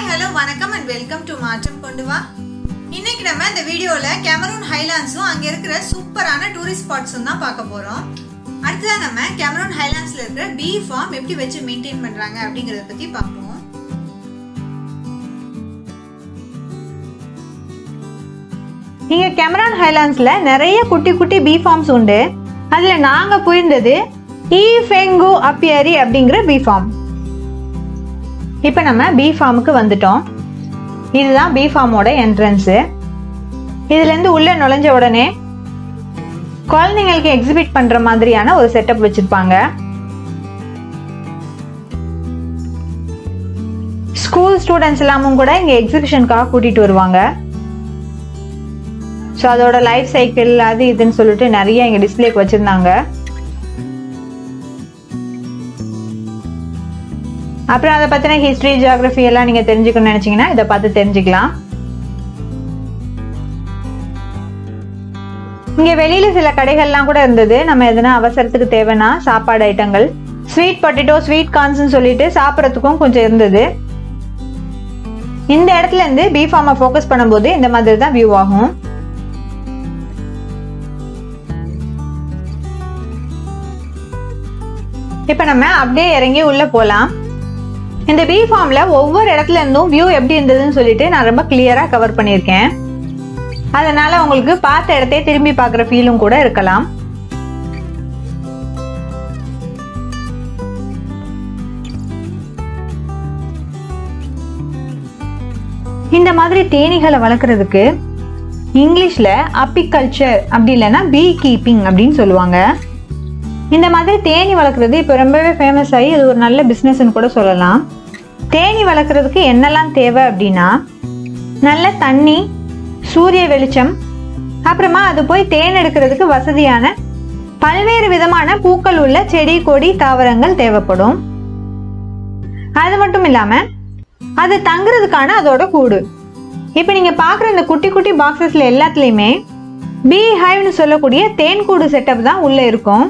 hello வணக்கம் and welcome to மாற்றம் கொண்டு வா இன்னைக்கு நம்ம இந்த வீடியோல கேமரூன் ஹைலாண்ட்ஸும் அங்க இருக்கிற சூப்பரான டூரிஸ்ட் ஸ்பாட்ஸும் தான் பார்க்க போறோம் அடுத்ததா நம்ம கேமரூன் ஹைலாண்ட்ஸ்ல இருக்கிற பீ ஃபார்ம் எப்படி வச்சு மெயின்டைன் பண்றாங்க அப்படிங்கறத பத்தி பார்ப்போம் இங்கே கெமரான் ஹைலாண்ட்ஸில் நிறைய குட்டி குட்டி பீ ஃபார்ம்ஸ் உண்டு அதில் நாங்கள் போயிருந்தது ஈ ஃபெங்கு அப்பியரி அப்படிங்கிற பீ ஃபார்ம் இப்போ நம்ம பீ ஃபார்முக்கு வந்துட்டோம் இதுதான் பீ ஃபார்மோட என்ட்ரன்ஸு இதுலேருந்து உள்ளே நுழைஞ்ச உடனே குழந்தைங்களுக்கு எக்ஸிபிட் பண்ணுற மாதிரியான ஒரு செட்டப் வச்சுருப்பாங்க ஸ்கூல் ஸ்டூடெண்ட்ஸ் எல்லாமும் கூட இங்கே எக்ஸிபிஷனுக்காக கூட்டிகிட்டு வருவாங்க ஸோ அதோட லைஃப் சைக்கிள் அது இதுன்னு சொல்லிட்டு நிறைய இங்கே டிஸ்பிளேக்கு வச்சுருந்தாங்க அப்புறம் அதை பற்றின ஹிஸ்ட்ரி ஜியாகிரஃபி எல்லாம் நீங்கள் தெரிஞ்சுக்கணும்னு நினச்சிங்கன்னா இதை பார்த்து தெரிஞ்சுக்கலாம் இங்கே வெளியில் சில கடைகள்லாம் கூட இருந்தது நம்ம எதுனா அவசரத்துக்கு தேவைன்னா சாப்பாடு ஐட்டங்கள் ஸ்வீட் பொட்டேட்டோ ஸ்வீட் கார்ன்ஸ்னு சொல்லிட்டு சாப்பிட்றதுக்கும் கொஞ்சம் இருந்தது இந்த இடத்துல இருந்து பீ ஃபார்மை ஃபோக்கஸ் பண்ணும்போது இந்த மாதிரி தான் வியூ ஆகும் இப்போ நம்ம அப்படியே இறங்கி உள்ளே போகலாம் இந்த பி ஃபார்மில் ஒவ்வொரு இடத்துல இருந்தும் வியூ எப்படி இருந்ததுன்னு சொல்லிட்டு நான் ரொம்ப கிளியராக கவர் பண்ணியிருக்கேன் அதனால் உங்களுக்கு பார்த்த இடத்தையே திரும்பி பார்க்குற ஃபீலும் கூட இருக்கலாம் இந்த மாதிரி தேனீகளை வளர்க்குறதுக்கு இங்கிலீஷில் அப்பிகல்ச்சர் அப்படி இல்லைன்னா பீ கீப்பிங் அப்படின்னு சொல்லுவாங்க இந்த மாதிரி தேனி வளர்க்குறது இப்போ ரொம்பவே ஃபேமஸ் ஆகி இது ஒரு நல்ல பிஸ்னஸ்ன்னு கூட சொல்லலாம் தேனி வளர்க்குறதுக்கு என்னெல்லாம் தேவை அப்படின்னா நல்ல தண்ணி சூரிய வெளிச்சம் அப்புறமா அது போய் தேன் எடுக்கிறதுக்கு வசதியான பல்வேறு விதமான பூக்கள் உள்ள செடி கொடி தாவரங்கள் தேவைப்படும் அது மட்டும் இல்லாமல் அது தங்குறதுக்கான அதோட கூடு இப்போ நீங்கள் பார்க்குற இந்த குட்டி குட்டி பாக்ஸஸில் எல்லாத்துலேயுமே பீ ஹைவ்னு சொல்லக்கூடிய தேன் கூடு செட்டப் தான் உள்ளே இருக்கும்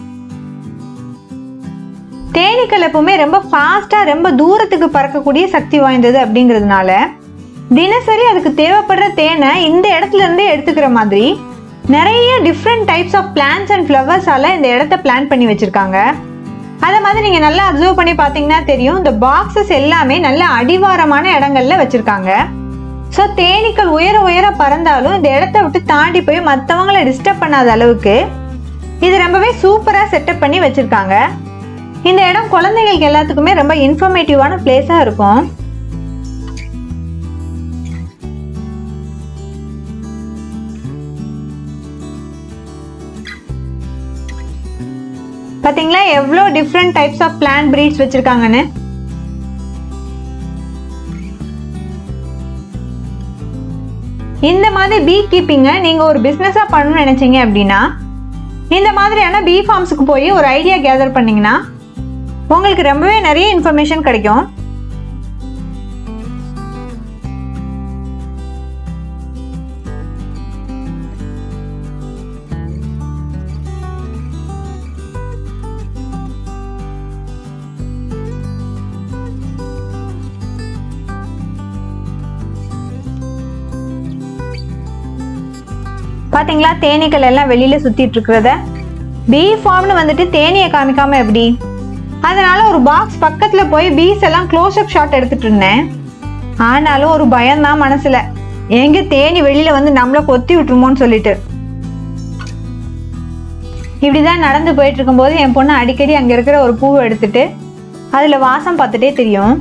தேனீக்கள் எப்பவுமே ரொம்ப ஃபாஸ்ட்டாக ரொம்ப தூரத்துக்கு பறக்கக்கூடிய சக்தி வாய்ந்தது அப்படிங்கிறதுனால தினசரி அதுக்கு தேவைப்படுற தேனை இந்த இடத்துல இருந்தே எடுத்துக்கிற மாதிரி நிறைய different types of plants and ஃப்ளவர்ஸால இந்த இடத்த பிளான் பண்ணி வச்சுருக்காங்க அதை மாதிரி நீங்கள் நல்லா அப்சர்வ் பண்ணி பார்த்தீங்கன்னா தெரியும் இந்த பாக்ஸஸ் எல்லாமே நல்ல அடிவாரமான இடங்கள்ல வச்சுருக்காங்க ஸோ தேனீக்கள் உயர உயர பறந்தாலும் இந்த இடத்த விட்டு தாண்டி போய் மற்றவங்கள டிஸ்டர்ப் பண்ணாத அளவுக்கு இது ரொம்பவே சூப்பராக செட்டப் பண்ணி வச்சுருக்காங்க இந்த இடம் குழந்தைங்களுக்கு எல்லாத்துக்குமே ரொம்ப இன்ஃபர்மேட்டிவான பிளேஸாக இருக்கும் பார்த்தீங்களா எவ்வளோ different types of plant breeds வச்சுருக்காங்கன்னு இந்த மாதிரி பீ கீப்பிங்கை நீங்கள் ஒரு பிஸ்னஸாக பண்ணணும்னு நினச்சிங்க அப்படின்னா இந்த மாதிரியான பீ ஃபார்ம்ஸுக்கு போய் ஒரு ஐடியா கேதர் பண்ணிங்கன்னா உங்களுக்கு ரொம்பவே நிறைய இன்ஃபர்மேஷன் கிடைக்கும் பாத்தீங்களா தேனீக்கள் எல்லாம் வெளியில சுத்திட்டு இருக்கிறத பீ ஃபார்ம்னு வந்துட்டு தேனியை காமிக்காம எப்படி அதனால ஒரு பாக்ஸ் பக்கத்துல போய் பீஸ் எல்லாம் க்ளோஸ் அப் ஷாட் எடுத்துட்டு இருந்தேன் ஆனாலும் ஒரு பயம்தான் மனசுல எங்க தேனி வெளியில வந்து நம்மள கொத்தி விட்டுருமோன்னு சொல்லிட்டு இப்படிதான் நடந்து போயிட்டு இருக்கும்போது என் பொண்ணு அடிக்கடி அங்க இருக்கிற ஒரு பூவை எடுத்துட்டு அதுல வாசம் பார்த்துட்டே தெரியும்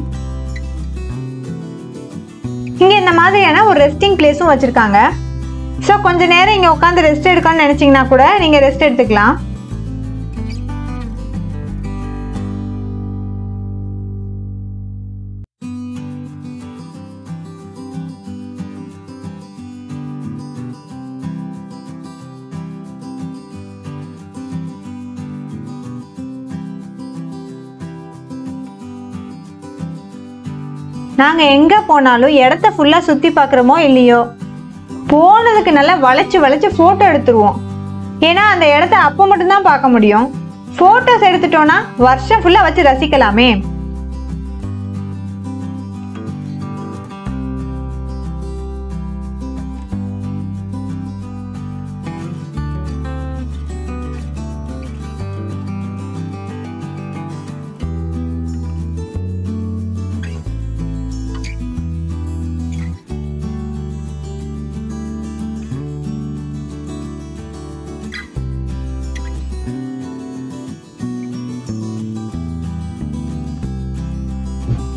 இங்க இந்த மாதிரியான ஒரு ரெஸ்டிங் பிளேஸும் வச்சிருக்காங்க ஸோ கொஞ்ச நேரம் இங்கே உட்காந்து ரெஸ்ட் எடுக்கணும்னு நினச்சிங்கன்னா கூட நீங்கள் ரெஸ்ட் எடுத்துக்கலாம் நாங்கள் எங்கே போனாலும் இடத்த ஃபுல்லாக சுற்றி பார்க்குறோமோ இல்லையோ போனதுக்கு நல்லா வளைச்சு வளைச்சு ஃபோட்டோ எடுத்துருவோம் ஏன்னா அந்த இடத்த அப்போ மட்டும்தான் பார்க்க முடியும் ஃபோட்டோஸ் எடுத்துட்டோன்னா வருஷம் ஃபுல்லாக வச்சு ரசிக்கலாமே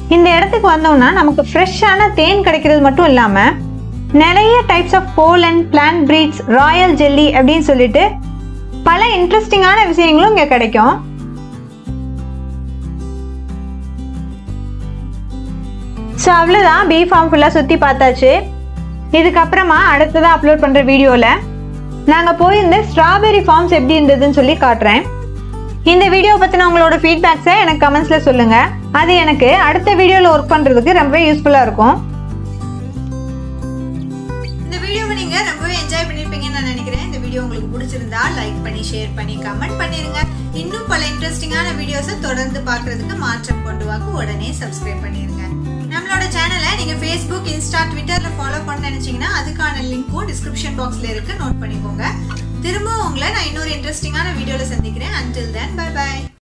இந்த இடத்துக்கு வந்தோம்னா நமக்கு ஃப்ரெஷ்ஷான தேன் கிடைக்கிறது மட்டும் இல்லாமல் நிறைய types of pollen plant breeds royal jelly அப்படின்னு சொல்லிட்டு பல இன்ட்ரெஸ்டிங்கான விஷயங்களும் இங்கே கிடைக்கும் ஸோ அவ்வளோதான் பீ ஃபார்ம் ஃபுல்லாக சுற்றி பார்த்தாச்சு இதுக்கப்புறமா அடுத்ததாக அப்லோட் பண்ணுற வீடியோவில் நாங்கள் போயிருந்த ஸ்ட்ராபெரி ஃபார்ம்ஸ் எப்படி இருந்ததுன்னு சொல்லி காட்டுறேன் இந்த வீடியோ பற்றின உங்களோட ஃபீட்பேக்ஸை எனக்கு கமெண்ட்ஸில் சொல்லுங்கள் அது எனக்கு அடுத்த வீடியோவில் ஒர்க் பண்ணுறதுக்கு ரொம்பவே யூஸ்ஃபுல்லாக இருக்கும் இந்த வீடியோவை நீங்க ரொம்பவே என்ஜாய் பண்ணிருப்பீங்கன்னு நான் நினைக்கிறேன் இந்த வீடியோ உங்களுக்கு பிடிச்சிருந்தா லைக் பண்ணி ஷேர் பண்ணி கமெண்ட் பண்ணிருங்க இன்னும் பல இன்ட்ரெஸ்டிங்கான வீடியோஸை தொடர்ந்து பார்க்கிறதுக்கு மாற்றம் கொண்டு வாக்கு உடனே சப்ஸ்கிரைப் பண்ணிருங்க நம்மளோட சேனலை நீங்க ஃபேஸ்புக் இன்ஸ்டா ட்விட்டர்ல ஃபாலோ பண்ண நினைச்சீங்கன்னா அதுக்கான லிங்க்கும் டிஸ்கிரிப்ஷன் பாக்ஸ்ல இருக்கு நோட் பண்ணிக்கோங்க திரும்ப உங்களை நான் இன்னொரு இன்ட்ரெஸ்டிங்கான வீடியோல சந்திக்கிறேன் அன்டில் தென் பை பை